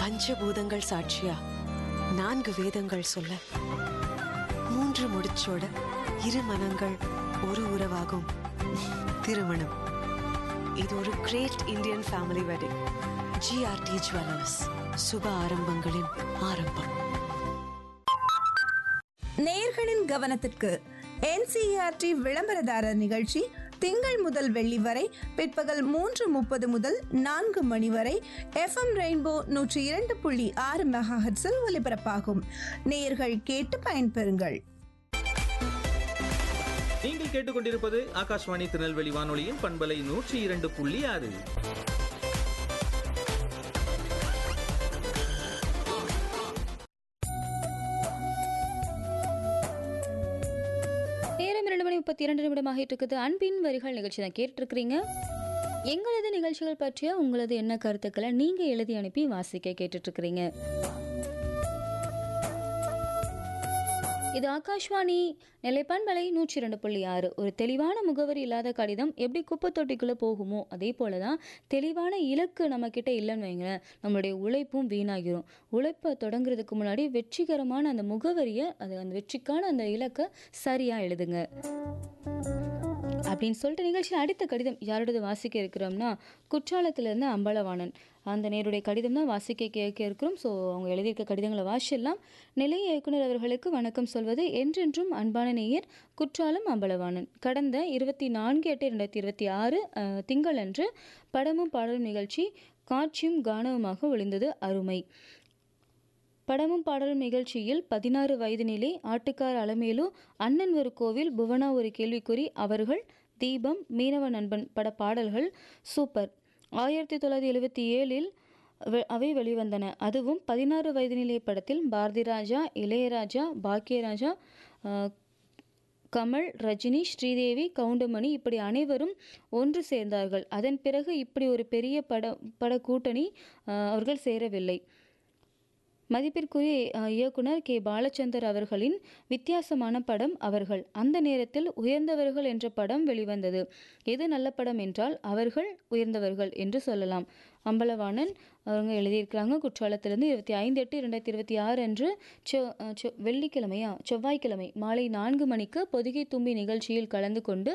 பஞ்சபூதங்கள் சாட்சியா நான்கு வேதங்கள் சொல்ல மூன்று முடிச்சோட இரு மனங்கள் ஒரு உறவாகும் திருமணம் இது ஒரு great Indian family wedding GRT jewellers சுப ஆரம்பங்களின் ஆரம்பம் நேயர்களின் கவனத்திற்கு என்சிஆர்டி விளம்பரதாரர் நிகழ்ச்சி திங்கள் முதல் வெள்ளி வரை பிற்பகல் மூன்று முப்பது முதல் நான்கு மணி வரை எஃப்எம் ரெயின்போ நூற்றி இரண்டு புள்ளி ஆறு மெகாஹெட்ஸில் ஒலிபரப்பாகும் நேயர்கள் கேட்டு பயன்பெறுங்கள் நீங்கள் கேட்டுக்கொண்டிருப்பது ஆகாஷ்வாணி திருநெல்வேலி வானொலியின் பண்பலை நூற்றி இரண்டு புள்ளி ஆறு நேரம் இரண்டு மணி முப்பத்தி இரண்டு நிமிடமாக இருக்குது அன்பின் வரிகள் நிகழ்ச்சி தான் கேட்டுருக்கிறீங்க எங்களது நிகழ்ச்சிகள் பற்றிய உங்களது என்ன கருத்துக்களை நீங்கள் எழுதி அனுப்பி வாசிக்க கேட்டுட்ருக்கிறீங்க இது ஆகாஷ்வாணி நிலைப்பான்மலை நூற்றி இரண்டு புள்ளி ஆறு ஒரு தெளிவான முகவரி இல்லாத கடிதம் எப்படி குப்பை தொட்டிக்குள்ளே போகுமோ அதே போல தான் தெளிவான இலக்கு நம்மக்கிட்ட இல்லைன்னு வைங்களேன் நம்மளுடைய உழைப்பும் வீணாகிரும் உழைப்பை தொடங்குறதுக்கு முன்னாடி வெற்றிகரமான அந்த முகவரியை அது அந்த வெற்றிக்கான அந்த இலக்கை சரியாக எழுதுங்க அப்படின்னு சொல்லிட்டு நிகழ்ச்சியில் அடுத்த கடிதம் யாரோடது வாசிக்க இருக்கிறோம்னா குற்றாலத்திலேருந்து அம்பலவாணன் அந்த நேருடைய கடிதம் தான் வாசிக்க கேட்க இருக்கிறோம் ஸோ அவங்க எழுதியிருக்க கடிதங்களை வாசிடலாம் நிலைய இயக்குனர் அவர்களுக்கு வணக்கம் சொல்வது என்றென்றும் அன்பான நேயர் குற்றாலம் அம்பலவாணன் கடந்த இருபத்தி நான்கு எட்டு ரெண்டாயிரத்தி இருபத்தி ஆறு அஹ், திங்களன்று படமும் பாடலும் நிகழ்ச்சி காட்சியும் கானவுமாக ஒளிந்தது அருமை படமும் பாடலும் நிகழ்ச்சியில் பதினாறு வயது நிலை ஆட்டுக்கார் அலமேலு அண்ணன் ஒரு கோவில் புவனா ஒரு கேள்விக்குறி அவர்கள் தீபம் மீனவ நண்பன் பட பாடல்கள் சூப்பர் ஆயிரத்தி தொள்ளாயிரத்தி எழுபத்தி ஏழில் வெ- அவை வெளிவந்தன அதுவும் பதினாறு வயது நிலை படத்தில் பாரதி ராஜா இளையராஜா பாக்கியராஜா ஆஹ், கமல் ரஜினி ஸ்ரீதேவி கவுண்டமணி இப்படி அனைவரும் ஒன்று சேர்ந்தார்கள் அதன் பிறகு இப்படி ஒரு பெரிய பட பட கூட்டணி ஆஹ், அவர்கள் சேரவில்லை மதிப்பிற்குரிய அஹ், இயக்குனர் கே பாலச்சந்தர் அவர்களின் வித்தியாசமான படம் அவர்கள் அந்த நேரத்தில் உயர்ந்தவர்கள் என்ற படம் வெளிவந்தது எது நல்ல படம் என்றால் அவர்கள் உயர்ந்தவர்கள் என்று சொல்லலாம் அம்பலவாணன் அவங்க எழுதியிருக்கிறாங்க குற்றாலத்திலிருந்து இருபத்தி ஐந்து எட்டு இரண்டாயிரத்தி இருபத்தி ஆறு அன்று செ அஹ், செ- வெள்ளிக்கிழமையா செவ்வாய்க்கிழமை மாலை நான்கு மணிக்கு பொதிகை தும்பி நிகழ்ச்சியில் கலந்து கொண்டு